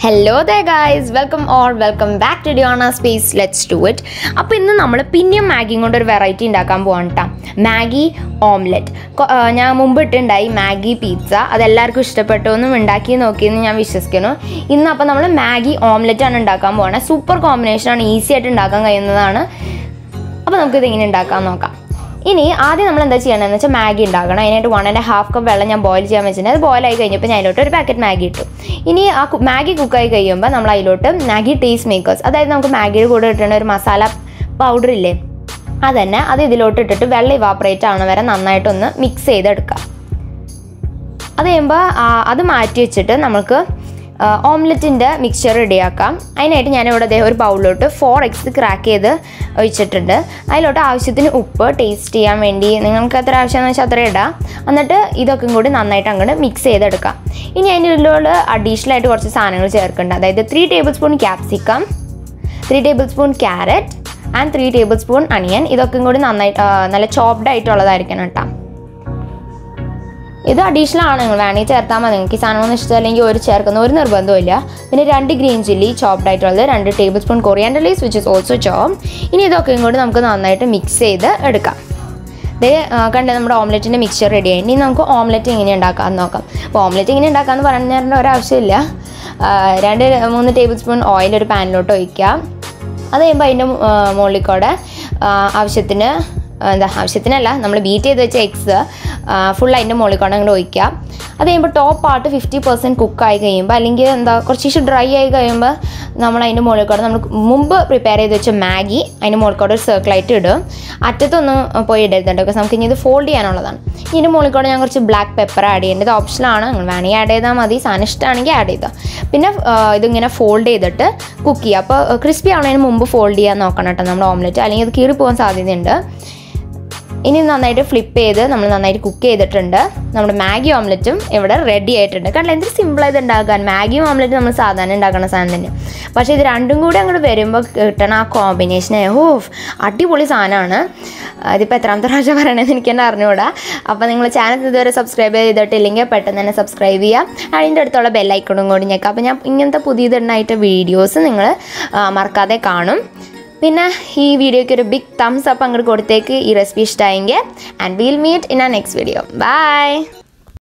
hello ദേ guys welcome or welcome back to Diona space let's do it അപ്പോൾ ഇന്ന് നമ്മൾ പിന്നെയും മാഗിയും കൊണ്ട് ഒരു വെറൈറ്റി ഉണ്ടാക്കാൻ പോവാണ് കേട്ടോ മാഗി ഓംലെറ്റ് ഞാൻ മുമ്പ് ഇട്ടുണ്ടായി മാഗി പിസ്സ അതെല്ലാവർക്കും ഇഷ്ടപ്പെട്ടു എന്നും ഉണ്ടാക്കി നോക്കിയെന്ന് ഞാൻ വിശ്വസിക്കുന്നു ഇന്ന് അപ്പോൾ നമ്മൾ മാഗി ഓംലെറ്റ് ആണ് ഉണ്ടാക്കാൻ പോകുന്നത് സൂപ്പർ കോമ്പിനേഷനാണ് ഈസി ആയിട്ട് ഉണ്ടാക്കാൻ കഴിയുന്നതാണ് അപ്പോൾ നമുക്കിത് ഇങ്ങനെ ഉണ്ടാക്കാൻ നോക്കാം ഇനി ആദ്യം നമ്മൾ എന്താ ചെയ്യണമെന്ന് വെച്ചാൽ മാഗി ഉണ്ടാക്കണം അതിനായിട്ട് വൺ ആൻഡ് ഹാഫ് കപ്പ് വെള്ളം ഞാൻ ബോയിൽ ചെയ്യാൻ വെച്ചിട്ടുണ്ട് അത് boil ആയി കഴിഞ്ഞപ്പോൾ ഞാൻ അതിലോട്ട് ഒരു പാക്കറ്റ് മാഗി ഇട്ടു ഇനി ആ കു- മാഗി കുക്കായി കഴിയുമ്പോൾ നമ്മൾ അതിലോട്ട് മാഗി ടേസ്റ്റ് മേക്കേഴ്സ് അതായത് നമുക്ക് മാഗിയുടെ കൂടെ ഇട്ടുന്ന ഒരു മസാല പൗഡർ ഇല്ലേ അതന്നെ അത് ഇതിലോട്ട് ഇട്ടിട്ട് വെള്ളം ഇവാപ്പറേറ്റ് ആവണ വരെ നന്നായിട്ടൊന്ന് മിക്സ് ചെയ്തെടുക്കാം അത് കഴിയുമ്പോൾ അത് മാറ്റി വെച്ചിട്ട് നമുക്ക് ഓംലെറ്റിൻ്റെ മിക്സ്ചർ റെഡിയാക്കാം അതിനായിട്ട് ഞാനിവിടെ ദേ ഒരു ബൗളിലോട്ട് ഫോർ എഗ്സ് ക്രാക്ക് ചെയ്ത് ഒഴിച്ചിട്ടുണ്ട് അതിലോട്ട് ആവശ്യത്തിന് ഉപ്പ് ടേസ്റ്റ് ചെയ്യാൻ വേണ്ടി നിങ്ങൾക്ക് എത്ര ആവശ്യമെന്ന് വെച്ചാൽ അത്ര ഇടാം എന്നിട്ട് ഇതൊക്കെ കൂടി നന്നായിട്ട് അങ്ങോട്ട് മിക്സ് ചെയ്തെടുക്കാം ഇനി അതിൻ്റെ ഉള്ളിലോട്ട് അഡീഷണൽ ആയിട്ട് കുറച്ച് സാധനങ്ങൾ ചേർക്കുന്നുണ്ട് അതായത് three table spoon capsicum three table spoon carrot and three table spoon onion ഇതൊക്കെ കൂടി നന്നായിട്ട് ആ, നല്ല ചോപ്ഡ് ആയിട്ടുള്ളതായിരിക്കണം കേട്ടോ ഇത് അഡീഷണൽ ആണ് നിങ്ങൾ വേണമെങ്കിൽ ചേർത്താൽ മതി നിങ്ങൾക്ക് ഈ സാധനമൊന്നും ഇഷ്ടമല്ലെങ്കിൽ ഒരു ചേർക്കുന്ന ഒരു നിർബന്ധമില്ല പിന്നെ രണ്ട് ഗ്രീൻ ചില്ലി ചോപ്ഡ് ആയിട്ടുള്ളത് രണ്ട് table spoon coriander leaves which is also ചോം ഇനി ഇതൊക്കെയും കൂടി നമുക്ക് നന്നായിട്ട് മിക്സ് ചെയ്ത് എടുക്കാം ഇത് കണ്ട് നമ്മുടെ ഓംലെറ്റിൻ്റെ മിക്സ്ചർ റെഡി ആയി ഇനി നമുക്ക് ഓംലെറ്റ് എങ്ങനെ ഉണ്ടാക്കാമെന്ന് നോക്കാം അപ്പോൾ ഓംലെറ്റ് എങ്ങനെ ഉണ്ടാക്കാമെന്ന് പറഞ്ഞു തരേണ്ട ഒരാവശ്യമില്ല ആ, രണ്ട് മൂന്ന് ടേബിൾ സ്പൂൺ ഓയിൽ ഒരു പാനിലോട്ട് ഒഴിക്കുക അത് കഴിയുമ്പോൾ അതിൻ്റെ മുകളിൽ കൂടെ ആ, ആവശ്യത്തിന് ആ, എന്താ ആവശ്യത്തിനല്ല നമ്മൾ ബീറ്റ് ചെയ്ത് വെച്ച എഗ്സ് ഫുൾ അതിൻ്റെ മുകളിൽ കൂടെ അങ്ങോട്ട് ഒഴിക്കുക അത് കഴിയുമ്പോൾ ടോപ്പ് പാർട്ട് ഫിഫ്റ്റി പെർസെൻറ്റ് കുക്കായി കഴിയുമ്പോൾ അല്ലെങ്കിൽ എന്താ കുറച്ച് ഡ്രൈ ആയി കഴിയുമ്പോൾ നമ്മൾ അതിൻ്റെ മുകളിൽ കൂടെ നമ്മൾ മുമ്പ് പ്രിപ്പയർ ചെയ്ത് വെച്ച മാഗി അതിൻ്റെ മുകളിൽ കൂടെ ഒരു സർക്കിളായിട്ട് ഇടും അറ്റത്തൊന്നും പോയി ഇടരുതുണ്ട് ബിക്കോസ് നമുക്ക് ഇനി ഇത് ഫോൾഡ് ചെയ്യാനുള്ളതാണ് ഇതിൻ്റെ മുകളിൽ കൂടെ ഞാൻ കുറച്ച് ബ്ലാക്ക് പെപ്പർ ആഡ് ചെയ്യേണ്ടത് ഓപ്ഷനാണ് നിങ്ങൾ വേണമെങ്കിൽ ആഡ് ചെയ്താൽ മതി സാധനം ഇഷ്ടമാണെങ്കിൽ ആഡ് ചെയ്താൽ പിന്നെ ആ, ഇതിങ്ങനെ ഫോൾഡ് ചെയ്തിട്ട് കുക്ക് ചെയ്യുക അപ്പോൾ ക്രിസ്പി ആവുന്നതിന് മുമ്പ് ഫോൾഡ് ചെയ്യാൻ നോക്കണം കേട്ടോ നമ്മുടെ ഓംലെറ്റ് അല്ലെങ്കിൽ അത് കീറി പോകാൻ സാധ്യതയുണ്ട് ഇനി നന്നായിട്ട് ഫ്ലിപ്പ് ചെയ്ത് നമ്മൾ നന്നായിട്ട് കുക്ക് ചെയ്തിട്ടുണ്ട് നമ്മുടെ മാഗി ഓംലെറ്റും ഇവിടെ റെഡി ആയിട്ടുണ്ട് കാരണം എന്തൊരു സിമ്പിളായത് ഉണ്ടാക്കാൻ മാഗിയും ഓംലെറ്റും നമ്മൾ സാധാരണ ഉണ്ടാക്കുന്ന സാധനം തന്നെ പക്ഷേ ഇത് രണ്ടും കൂടി അങ്ങോട്ട് വരുമ്പോൾ കിട്ടണ ആ കോമ്പിനേഷൻ ഓ അടിപൊളി സാധനമാണ് ഇതിപ്പോൾ എത്രാമത്തെ പ്രാവശ്യം പറയണമെന്ന് എനിക്ക് തന്നെ അറിഞ്ഞുകൂടാ അപ്പോൾ നിങ്ങൾ ചാനൽ ഇതുവരെ സബ്സ്ക്രൈബ് ചെയ്തിട്ടില്ലെങ്കിൽ പെട്ടെന്ന് തന്നെ സബ്സ്ക്രൈബ് ചെയ്യുക അതിൻ്റെ അടുത്തുള്ള ബെല്ലൈക്കണും കൂടി ഞെക്കുക അപ്പോൾ ഞാൻ ഇങ്ങനത്തെ പുതിയതുണ്ടായിട്ട് വീഡിയോസ് നിങ്ങൾ മറക്കാതെ കാണും പിന്നെ ഈ വീഡിയോയ്ക്ക് ഒരു ബിഗ് തംസ് അപ്പ് അങ്ങോട്ട് കൊടുത്തേക്ക് ഈ റെസിപ്പി ഇഷ്ടമായെങ്കിൽ and we'll meet in the next video by